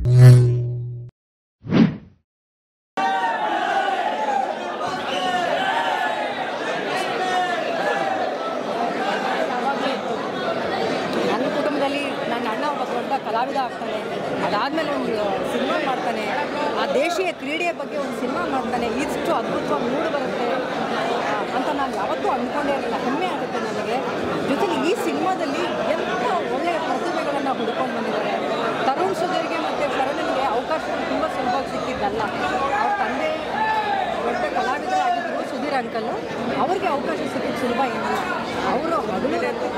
ಯಾವಾಗಲೂ ಇತ್ತು ನನ್ನ ಕುಟುಂಬದಲ್ಲಿ ನನ್ನ ಅಣ್ಣ ಒಬ್ಬ ದೊಡ್ಡ ಕಲಾವಿದ ಆಗ್ತಾನೆ ಅದಾದಮೇಲೆ ಒಂದು ಸಿನಿಮಾ ಮಾಡ್ತಾನೆ ಆ ದೇಶೀಯ ಕ್ರೀಡೆಯ ಬಗ್ಗೆ ಒಂದು ಸಿನಿಮಾ ಮಾಡ್ತಾನೆ ಇಷ್ಟು ಅದ್ಭುತವಾಗಿ ಮೂಡಿ ಬರುತ್ತೆ ಆ, ಅಂತ ನಾನು ಯಾವತ್ತೂ ಅಂದ್ಕೊಂಡೇ ಇರಲಿಲ್ಲ ಹೆಮ್ಮೆ ಆಗುತ್ತೆ ನನಗೆ ಜೊತೆಲಿ ಈ ಸಿನಿಮಾದಲ್ಲಿ ಎಂಥ ಒಳ್ಳೆಯ ಪ್ರತಿಭೆಗಳನ್ನು ಹುಡ್ಕೊಂಡು ಬಂದಿದ್ದಾರೆ ತರುಣ್ ಸುಧೀರ್ಗೆ ಮತ್ತು ಶರಣನಿಗೆ ಅವಕಾಶ ತುಂಬ ಸುಲಭವಾಗಿ ಸಿಕ್ಕಿದ್ದಲ್ಲ ಅವ್ರ ತಂದೆ ದೊಡ್ಡ ಕಲಾವಿದರಾಗಿದ್ದರು ಸುಧೀರ್ ಅಂಕಲ್ ಅವ್ರಿಗೆ ಅವಕಾಶ ಸಿಕ್ಕಿದ್ದು ಸುಲಭ ಏನಿಲ್ಲ ಅವರು ಮೊದಲು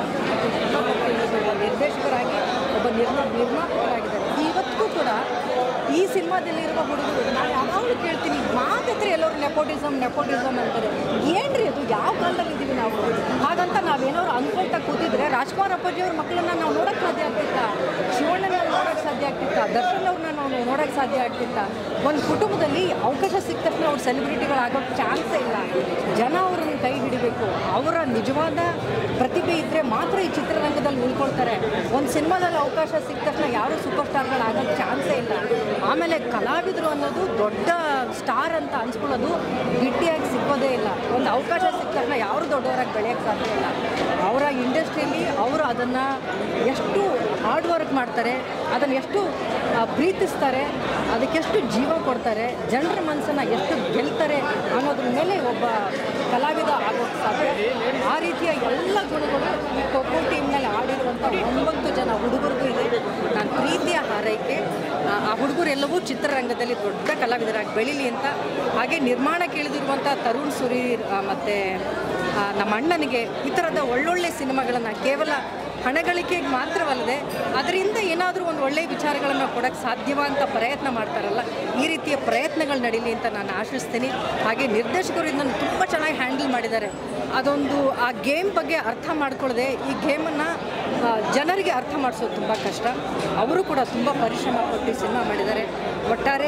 ಒಬ್ಬ ನಿರ್ದೇಶಕರಾಗಿ ಒಬ್ಬ ನಿರ್ಮಾ ನಿರ್ಮಾಪಕರಾಗಿದ್ದಾರೆ ಇವತ್ತಿಗೂ ಕೂಡ ಈ ಸಿನಿಮಾದಲ್ಲಿರುವ ಹುಡುಗರು ನಾನು ಯಾವಾಗಲೂ ಕೇಳ್ತೀನಿ ಮಾತತ್ರ ಎಲ್ಲರೂ ನೆಪೋಟಿಸಮ್ ನೆಪೋಟಿಸಮ್ ಅಂತಾರೆ ಏನ್ರಿ ಅದು ಯಾವ ಕಾಲದಲ್ಲಿ ಇದ್ದೀವಿ ನಾವು ಹಾಗಂತ ನಾವೇನಾದ್ರು ಅನ್ಕೊಳ್ತಾ ಕೂತಿದ್ರೆ ರಾಜ್ಕುಮಾರ್ ಅಪ್ಪಾಜಿ ಅವ್ರ ಮಕ್ಕಳನ್ನ ನಾವು ನೋಡೋಕ್ಕೆ ಸಾಧ್ಯ ಆಗ್ತಿತ್ತ ಶಿವಣ್ಣನ ನೋಡೋಕ್ಕೆ ಸಾಧ್ಯ ಆಗ್ತಿತ್ತ ದರ್ಶನ್ ಅವ್ರನ್ನ ನಾವು ನೋಡೋಕ್ಕೆ ಸಾಧ್ಯ ಆಗ್ತಿತ್ತ ಒಂದು ಕುಟುಂಬದಲ್ಲಿ ಅವಕಾಶ ಸಿಕ್ಕ ತಕ್ಷಣ ಅವ್ರು ಸೆಲೆಬ್ರಿಟಿಗಳಾಗೋಕ್ಕೆ ಚಾನ್ಸೇ ಇಲ್ಲ ಜನ ಅವರನ್ನು ಕೈ ಹಿಡಿಬೇಕು ಅವರ ನಿಜವಾದ ಪ್ರತಿಭೆ ಇದ್ದರೆ ಮಾತ್ರ ಈ ಚಿತ್ರರಂಗದಲ್ಲಿ ಉಳ್ಕೊಳ್ತಾರೆ ಒಂದು ಸಿನಿಮಾದಲ್ಲಿ ಅವಕಾಶ ಸಿಕ್ಕ ತಕ್ಷಣ ಯಾರೂ ಸೂಪರ್ ಸ್ಟಾರ್ಗಳಾಗೋಕ್ಕೆ ಚಾನ್ಸೇ ಇಲ್ಲ ಆಮೇಲೆ ಕಲಾವಿದರು ಅನ್ನೋದು ದೊಡ್ಡ ಸ್ಟಾರ್ ಅಂತ ಅನ್ಸ್ಕೊಳ್ಳೋದು ಗಟ್ಟಿಯಾಗಿ ಸಿಕ್ಕೋದೇ ಇಲ್ಲ ಒಂದು ಅವಕಾಶ ಸಿಕ್ಕ ತಕ್ಷಣ ಯಾರು ದೊಡ್ಡವರಾಗಿ ಬೆಳೆಯೋಕ್ಕೆ ಸಾಧ್ಯ ಇಲ್ಲ ಅವರ ಇಂಡಸ್ಟ್ರಿಯಲ್ಲಿ ಅವರು ಅದನ್ನು ಎಷ್ಟು ಹಾರ್ಡ್ ವರ್ಕ್ ಮಾಡ್ತಾರೆ ಅದನ್ನು ಎಷ್ಟು ಆ, ಪ್ರೀತಿಸ್ತಾರೆ ಅದಕ್ಕೆಷ್ಟು ಜೀವ ಕೊಡ್ತಾರೆ ಜನರ ಮನಸ್ಸನ್ನು ಎಷ್ಟು ಗೆಲ್ತಾರೆ ಅನ್ನೋದ್ರ ಮೇಲೆ ಒಬ್ಬ ಕಲಾವಿದ ಆಗೋಕ್ಕೆ ಸಾಧ್ಯ ಆ ರೀತಿಯ ಎಲ್ಲ ಗುಣಗಳು ಈ ಖೋಖೋ ಟೀಮ್ನಲ್ಲಿ ಆಡಿರುವಂಥ ಒಂಬತ್ತು ಜನ ಹುಡುಗರಿಗೂ ಇದೆ ನಾನು ಪ್ರೀತಿಯ ಹಾರೈಕೆ ಆ- ಆ ಹುಡುಗರೆಲ್ಲವೂ ಚಿತ್ರರಂಗದಲ್ಲಿ ದೊಡ್ಡ ಕಲಾವಿದರಾಗಿ ಬೆಳೀಲಿ ಅಂತ ಹಾಗೆ ನಿರ್ಮಾಣ ಕೇಳಿದಿರುವಂಥ ತರುಣ್ ಸುರೀರ್ ಮತ್ತು ನಮ್ಮ ಅಣ್ಣನಿಗೆ ಈ ಥರದ ಒಳ್ಳೊಳ್ಳೆ ಸಿನಿಮಾಗಳನ್ನು ಕೇವಲ ಹಣಗಳಿಕೆಗೆ ಮಾತ್ರವಲ್ಲದೆ ಅದರಿಂದ ಏನಾದರೂ ಒಂದು ಒಳ್ಳೆಯ ವಿಚಾರಗಳನ್ನು ಕೊಡೋಕ್ಕೆ ಸಾಧ್ಯವ ಅಂತ ಪ್ರಯತ್ನ ಮಾಡ್ತಾರಲ್ಲ ಈ ರೀತಿಯ ಪ್ರಯತ್ನಗಳು ನಡೀಲಿ ಅಂತ ನಾನು ಆಶಿಸ್ತೀನಿ ಹಾಗೆ ನಿರ್ದೇಶಕರು ಇದನ್ನು ತುಂಬ ಚೆನ್ನಾಗಿ ಹ್ಯಾಂಡಲ್ ಮಾಡಿದ್ದಾರೆ ಅದೊಂದು ಆ ಗೇಮ್ ಬಗ್ಗೆ ಅರ್ಥ ಮಾಡ್ಕೊಳ್ಳದೆ ಈ ಗೇಮನ್ನು ಜನರಿಗೆ ಅರ್ಥ ಮಾಡಿಸೋದು ತುಂಬ ಕಷ್ಟ ಅವರು ಕೂಡ ತುಂಬ ಪರಿಶ್ರಮ ಪಟ್ಟು ಈ ಸಿನಿಮಾ ಮಾಡಿದ್ದಾರೆ ಒಟ್ಟಾರೆ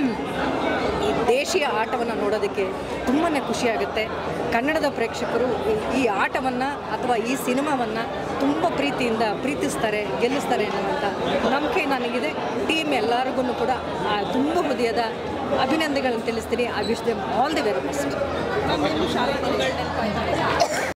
ಈ ದೇಶೀಯ ಆಟವನ್ನು ನೋಡೋದಕ್ಕೆ ತುಂಬಾ ಖುಷಿಯಾಗುತ್ತೆ ಕನ್ನಡದ ಪ್ರೇಕ್ಷಕರು ಈ- ಈ ಆಟವನ್ನು ಅಥವಾ ಈ ಸಿನಿಮಾವನ್ನು ತುಂಬ ಪ್ರೀತಿಯಿಂದ ಪ್ರೀತಿಸ್ತಾರೆ ಗೆಲ್ಲಿಸ್ತಾರೆ ಅನ್ನುವಂಥ ನಂಬಿಕೆ ನನಗಿದೆ ಟೀಮ್ ಎಲ್ಲರಿಗೂ ಕೂಡ ಆ ತುಂಬ ಹೃದಯದ ಅಭಿನಂದನೆಗಳನ್ನು ತಿಳಿಸ್ತೀನಿ I wish them all the very best